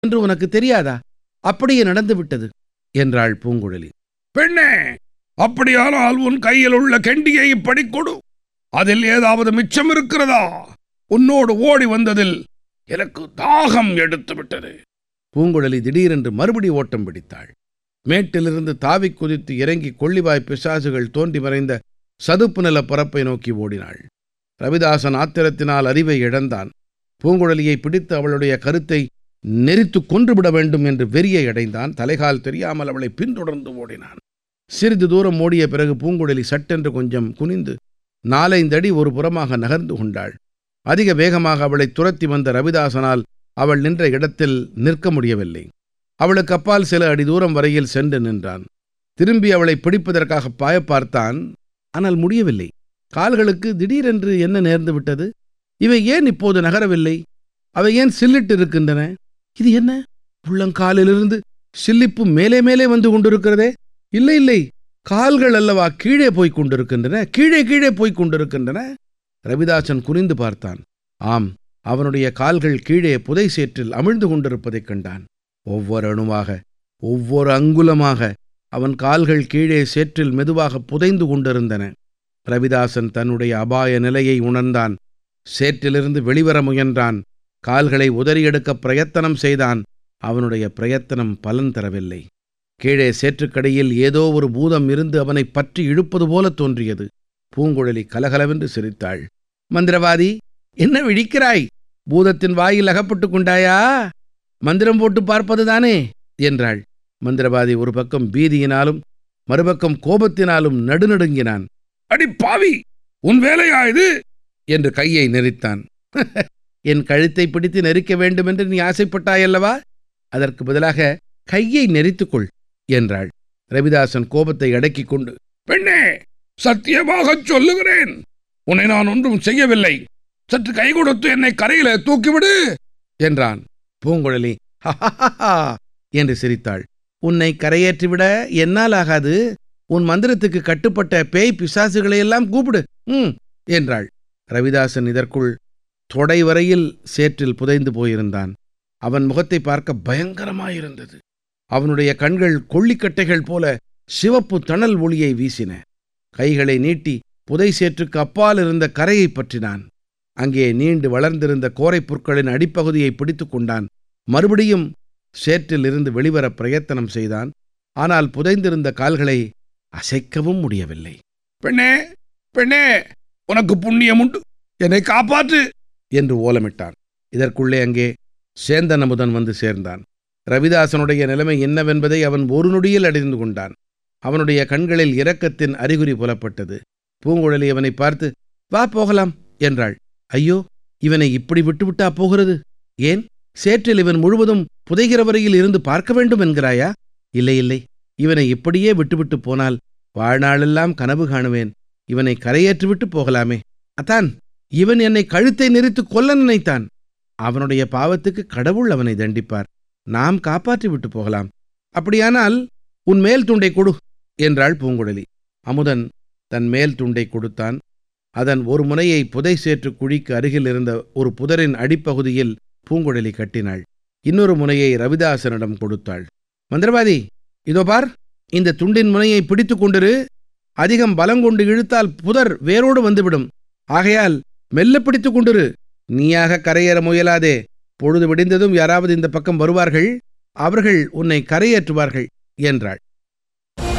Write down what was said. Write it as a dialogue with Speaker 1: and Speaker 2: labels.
Speaker 1: என்று உனக்கு தெரியாதா அப்படியே நடந்து விட்டது என்றாள் பூங்குழலி
Speaker 2: பெண்ணே அப்படியானால் உன் கையில் உள்ள கெண்டியை இப்படி கொடு அதில் ஏதாவது மிச்சம் இருக்கிறதா உன்னோடு ஓடி வந்ததில் எனக்கு தாகம் எடுத்து விட்டது
Speaker 1: பூங்குழலி திடீரென்று மறுபடி ஓட்டம் பிடித்தாள் மேட்டிலிருந்து தாவிக் குதித்து இறங்கி கொள்ளிவாய் பிசாசுகள் தோன்றி மறைந்த சதுப்பு நில பரப்பை நோக்கி ஓடினாள் ரவிதாசன் ஆத்திரத்தினால் அறிவை இழந்தான் பூங்குழலியை பிடித்து அவளுடைய கருத்தை நெரித்து கொன்றுவிட வேண்டும் என்று வெறியை அடைந்தான் தலைகால் தெரியாமல் அவளை பின்தொடர்ந்து ஓடினான் சிறிது தூரம் ஓடிய பிறகு பூங்குழலி சட்டென்று கொஞ்சம் குனிந்து நாலைந்தடி ஒரு புறமாக நகர்ந்து கொண்டாள் அதிக வேகமாக அவளை துரத்தி வந்த ரவிதாசனால் அவள் நின்ற இடத்தில் நிற்க முடியவில்லை அவளுக்கு அப்பால் சில அடி தூரம் வரையில் சென்று நின்றான் திரும்பி அவளை பிடிப்பதற்காக பாய பார்த்தான் ஆனால் முடியவில்லை கால்களுக்கு திடீரென்று என்ன நேர்ந்து விட்டது இவை ஏன் இப்போது நகரவில்லை அவை ஏன் சில்லிட்டு இருக்கின்றன இது என்ன உள்ளங்காலிலிருந்து சில்லிப்பு மேலே மேலே வந்து கொண்டிருக்கிறதே இல்லை இல்லை கால்கள் அல்லவா கீழே போய்க் கொண்டிருக்கின்றன கீழே கீழே போய்க் கொண்டிருக்கின்றன ரவிதாசன் குனிந்து பார்த்தான் ஆம் அவனுடைய கால்கள் கீழே புதை சேற்றில் அமிழ்ந்து கொண்டிருப்பதைக் கண்டான் ஒவ்வொரு அணுவாக ஒவ்வொரு அங்குலமாக அவன் கால்கள் கீழே சேற்றில் மெதுவாக புதைந்து கொண்டிருந்தன ரவிதாசன் தன்னுடைய அபாய நிலையை உணர்ந்தான் சேற்றிலிருந்து வெளிவர முயன்றான் கால்களை உதறியெடுக்க பிரயத்தனம் செய்தான் அவனுடைய பிரயத்தனம் பலன் தரவில்லை கீழே சேற்றுக்கடையில் ஏதோ ஒரு பூதம் இருந்து அவனை பற்றி இழுப்பது போல தோன்றியது பூங்குழலி கலகலவென்று சிரித்தாள் மந்திரவாதி என்ன விழிக்கிறாய் பூதத்தின் வாயில் அகப்பட்டுக் கொண்டாயா மந்திரம் போட்டு பார்ப்பதுதானே என்றாள் மந்திரவாதி ஒரு பக்கம் பீதியினாலும் மறுபக்கம் கோபத்தினாலும் நடுநடுங்கினான்
Speaker 2: அடி பாவி உன் வேலையா இது
Speaker 1: என்று கையை நெரித்தான் என் கழுத்தை பிடித்து நெரிக்க வேண்டுமென்று நீ ஆசைப்பட்டாயல்லவா அதற்கு பதிலாக கையை நெரித்துக்கொள் என்றாள் ரவிதாசன் கோபத்தை அடக்கிக் கொண்டு
Speaker 2: பெண்ணே சத்தியமாகச் சொல்லுகிறேன் உன்னை நான் ஒன்றும் செய்யவில்லை சற்று கை கொடுத்து என்னை கரையில தூக்கிவிடு
Speaker 1: என்றான் பூங்குழலி "ஹஹஹஹா" என்று சிரித்தாள் உன்னை கரையேற்றிவிட என்னால் ஆகாது உன் மந்திரத்துக்கு கட்டுப்பட்ட பேய் பிசாசுகளையெல்லாம் கூப்பிடு ம் என்றாள் ரவிதாசன் இதற்குள் தொடை வரையில் சேற்றில் புதைந்து போயிருந்தான் அவன் முகத்தை பார்க்க பயங்கரமாயிருந்தது அவனுடைய கண்கள் கொள்ளிக்கட்டைகள் போல சிவப்பு தணல் ஒளியை வீசின கைகளை நீட்டி புதை சேற்றுக்கு அப்பால் இருந்த கரையை பற்றினான் அங்கே நீண்டு வளர்ந்திருந்த கோரைப் புற்களின் அடிப்பகுதியை பிடித்துக் கொண்டான் மறுபடியும் சேற்றில் இருந்து வெளிவர பிரயத்தனம் செய்தான் ஆனால் புதைந்திருந்த கால்களை அசைக்கவும் முடியவில்லை
Speaker 2: பெண்ணே பெண்ணே உனக்கு புண்ணியம் உண்டு என்னை காப்பாற்று
Speaker 1: என்று ஓலமிட்டான் இதற்குள்ளே அங்கே சேந்தன் அமுதன் வந்து சேர்ந்தான் ரவிதாசனுடைய நிலைமை என்னவென்பதை அவன் ஒரு நொடியில் அறிந்து கொண்டான் அவனுடைய கண்களில் இரக்கத்தின் அறிகுறி புலப்பட்டது பூங்குழலி அவனை பார்த்து வா போகலாம் என்றாள் ஐயோ இவனை இப்படி விட்டுவிட்டா போகிறது ஏன் சேற்றில் இவன் முழுவதும் புதைகிற வரையில் இருந்து பார்க்க வேண்டும் என்கிறாயா இல்லை இல்லை இவனை இப்படியே விட்டுவிட்டு போனால் வாழ்நாளெல்லாம் கனவு காணுவேன் இவனை கரையேற்றிவிட்டு போகலாமே அத்தான் இவன் என்னை கழுத்தை நெரித்து கொல்ல நினைத்தான் அவனுடைய பாவத்துக்கு கடவுள் அவனை தண்டிப்பார் நாம் காப்பாற்றி விட்டு போகலாம் அப்படியானால் உன் மேல் துண்டை கொடு என்றாள் பூங்குழலி அமுதன் தன் மேல் துண்டை கொடுத்தான் அதன் ஒரு முனையை புதை சேற்று குழிக்கு அருகில் இருந்த ஒரு புதரின் அடிப்பகுதியில் பூங்குழலி கட்டினாள் இன்னொரு முனையை ரவிதாசனிடம் கொடுத்தாள் மந்திரவாதி இதோ பார் இந்த துண்டின் முனையை பிடித்துக் கொண்டிரு அதிகம் பலங்கொண்டு இழுத்தால் புதர் வேரோடு வந்துவிடும் ஆகையால் மெல்ல பிடித்துக் கொண்டிரு நீயாக கரையேற முயலாதே பொழுது விடிந்ததும் யாராவது இந்த பக்கம் வருவார்கள் அவர்கள் உன்னை கரையேற்றுவார்கள் என்றாள்